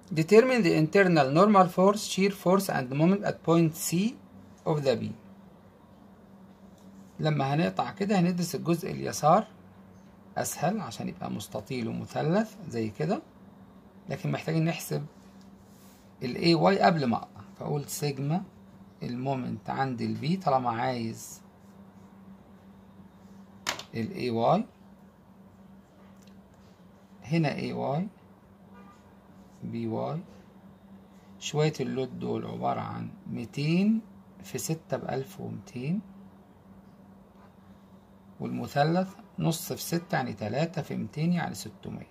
determine the internal normal force shear force and moment at point C of the beam لما هنقطع كده هندرس الجزء اليسار أسهل عشان يبقى مستطيل ومثلث زي كده لكن محتاجين نحسب ال AY قبل ما أقطع فأقول سيجما المومنت عند ال B طالما عايز ال AY هنا AY BY شوية اللود دول عبارة عن ميتين في ستة بألف ومتين والمثلث نص في ستة يعني تلاتة في ميتين يعني ستمية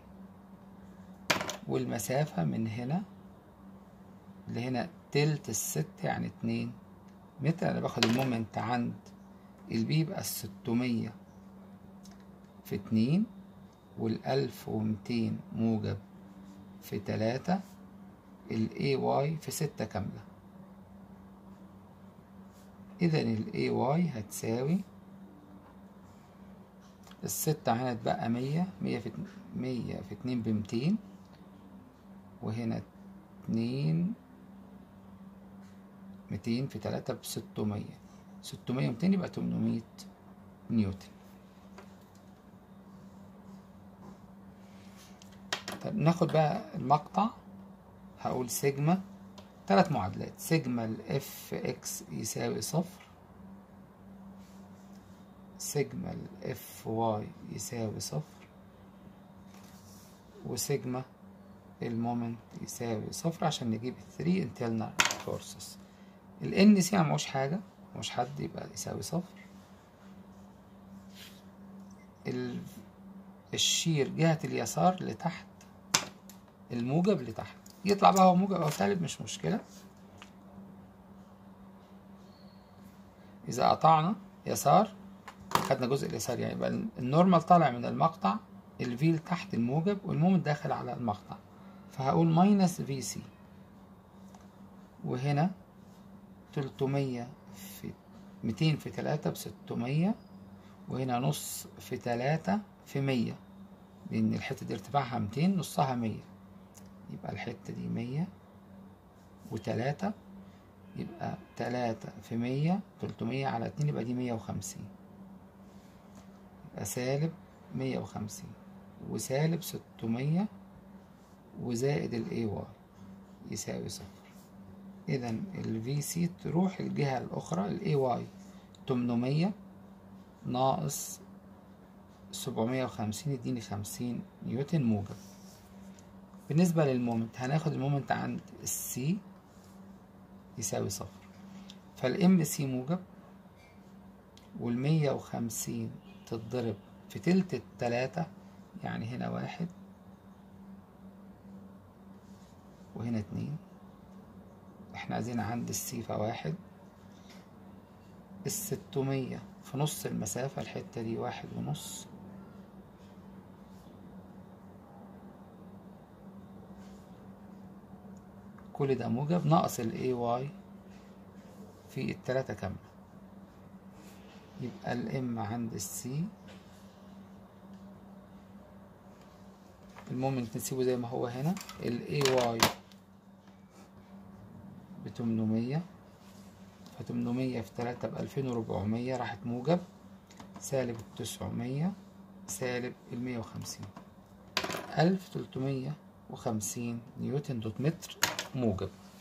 والمسافة من هنا لهنا تلت الست يعني اتنين متر أنا باخد المومنت عند البي يبقى الستمية في اتنين والألف ومتين موجب في تلاتة ال AY في ستة كاملة إذا ال AY هتساوي الستة هنا اتبقى مية مية في مية في اتنين بمتين وهنا اتنين ميتين في تلاتة بستمية ستمية ومتين يبقى تمنمية نيوتن طب ناخد بقى المقطع هقول سيجما ثلاث معادلات سيجما الاف اكس يساوي صفر سيجما الاف واي يساوي صفر وسيجما المومنت يساوي صفر عشان نجيب الثري internal forces ال n سي معوش حاجة مش حد يبقى يساوي صفر ال... الشير جهة اليسار لتحت الموجب لتحت يطلع بقى هو موجب أو سالب مش مشكلة إذا قطعنا يسار خدنا جزء اليسار يعني يبقى النورمال طالع من المقطع الفيل تحت الموجب والمومنت داخل على المقطع فهقول ماينس في سي وهنا تلتمية في ميتين في تلاتة بستمية وهنا نص في تلاتة في مية لأن الحتة دي ارتفاعها ميتين نصها مية يبقى الحتة دي مية وتلاتة يبقى تلاتة في مية تلتمية على اتنين يبقى دي مية وخمسين يبقى سالب مية وخمسين وسالب ستمية وزائد ال AY يساوي صفر إذا ال VC تروح الجهة الأخرى ال AY تمنمية ناقص سبعمية وخمسين يديني خمسين نيوتن موجب بالنسبة للمومنت هناخد المومنت عند السي يساوي صفر فالام سي موجب والمية وخمسين تتضرب في تلت التلاتة يعني هنا واحد وهنا اتنين احنا عايزين عند السي فواحد الستمية في نص المسافة الحتة دي واحد ونص كل ده موجب ناقص ال AY في التلاتة كاملة يبقى الام عند السي المومنت نسيبه زي ما هو هنا ال AY بتمنمية فتمنمية في تلاتة بألفين وربعمية راحت موجب سالب التسعمية سالب المية وخمسين ألف تلتمية وخمسين نيوتن دوت متر موجب